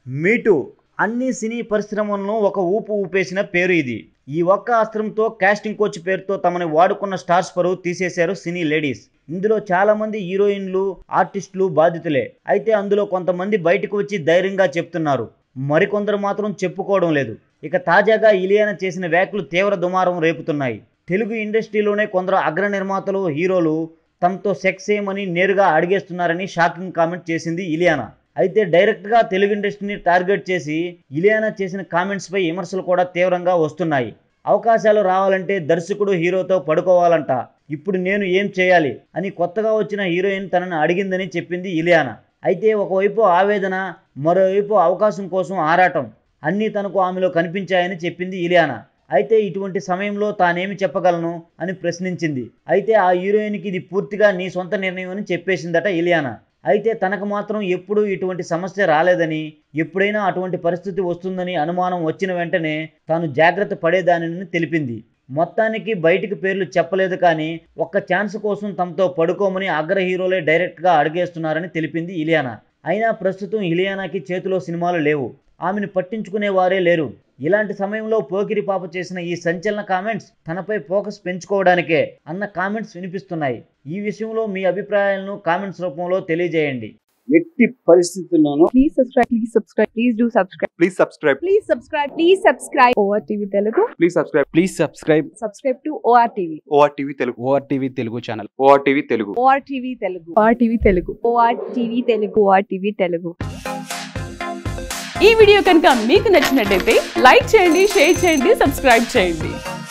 Meet అన్ని సినీ పరిశ్రమలను ఒక ఊపు ఊపేసిన పేరు ఇది ఈ ఒక్క అస్త్రంతో కాస్టింగ్ కోచ్ పేరుతో తమని వాడుకున్న స్టార్స్ పరువు తీసేశారు సినీ లేడీస్ ఇందులో చాలా మంది హీరోయిన్లు ఆర్టిస్టులు బాధితులే అయితే అందులో కొంతమంది బయటకు వచ్చి ధైర్యంగా చెప్తున్నారు మరికొందరు మాత్రం చెప్పుకోవడం లేదు ఇక తాజాగా ఇలియానా చేసిన వ్యాఖ్యలు తీవ్ర దుమారం రేపుతున్నాయి తెలుగు ఇండస్ట్రీలోనే కొందరు అగ్ర నిర్మాతలు హీరోలు తమతో సెక్స్ చేయమని నేరుగా అడిగేస్తున్నారని షాకింగ్ కామెంట్ చేసింది ఇలియానా అయితే డైరెక్ట్గా తెలుగు ఇండస్ట్రీని టార్గెట్ చేసి ఇలియానా చేసిన కామెంట్స్పై విమర్శలు కూడా తీవ్రంగా వస్తున్నాయి అవకాశాలు రావాలంటే దర్శకుడు హీరోతో పడుకోవాలంట ఇప్పుడు నేను ఏం చేయాలి అని కొత్తగా వచ్చిన హీరోయిన్ తనను అడిగిందని చెప్పింది ఇలియానా అయితే ఒకవైపు ఆవేదన మరోవైపు అవకాశం కోసం ఆరాటం అన్నీ తనకు ఆమెలో కనిపించాయని చెప్పింది ఇలియానా అయితే ఇటువంటి సమయంలో తానేమి చెప్పగలను అని ప్రశ్నించింది అయితే ఆ హీరోయిన్కి ఇది పూర్తిగా నీ సొంత నిర్ణయం అని చెప్పేసిందట ఇలియానా అయితే తనకు మాత్రం ఎప్పుడూ ఇటువంటి సమస్య రాలేదని ఎప్పుడైనా అటువంటి పరిస్థితి వస్తుందని అనుమానం వచ్చిన వెంటనే తాను జాగ్రత్త పడేదానిని తెలిపింది మొత్తానికి బయటికి పేర్లు చెప్పలేదు కానీ ఒక్క ఛాన్స్ కోసం తమతో పడుకోమని అగ్ర హీరోలే డైరెక్ట్గా అడిగేస్తున్నారని తెలిపింది ఇలియానా అయినా ప్రస్తుతం ఇలియానాకి చేతిలో సినిమాలు లేవు ఆమెను పట్టించుకునే వారే లేరు ఇలాంటి సమయంలో పోకిరి పాప చేసిన ఈ సంచలన కామెంట్స్ తనపై ఫోకస్ పెంచుకోవడానికే అన్న కామెంట్స్ వినిపిస్తున్నాయి ఈ విషయంలో మీ అభిప్రాయాలను కామెంట్స్ రూపంలో తెలియజేయండి ఎట్టి పరిస్థితుల్లోనూ Please subscribe. Please subscribe. Please do subscribe. Please subscribe. Please subscribe. Please subscribe. ORTV Telugu. Please subscribe. Please subscribe Subscribe to ORTV. ORTV Telugu. ORTV Telugu channel ORTV Telugu. ORTV Telugu. ORTV Telugu. ORTV Telugu. ORTV Telugu. ఈ video కనుక మీకు నచ్చినట్టయితే like చేయండి share చేయండి subscribe చేయండి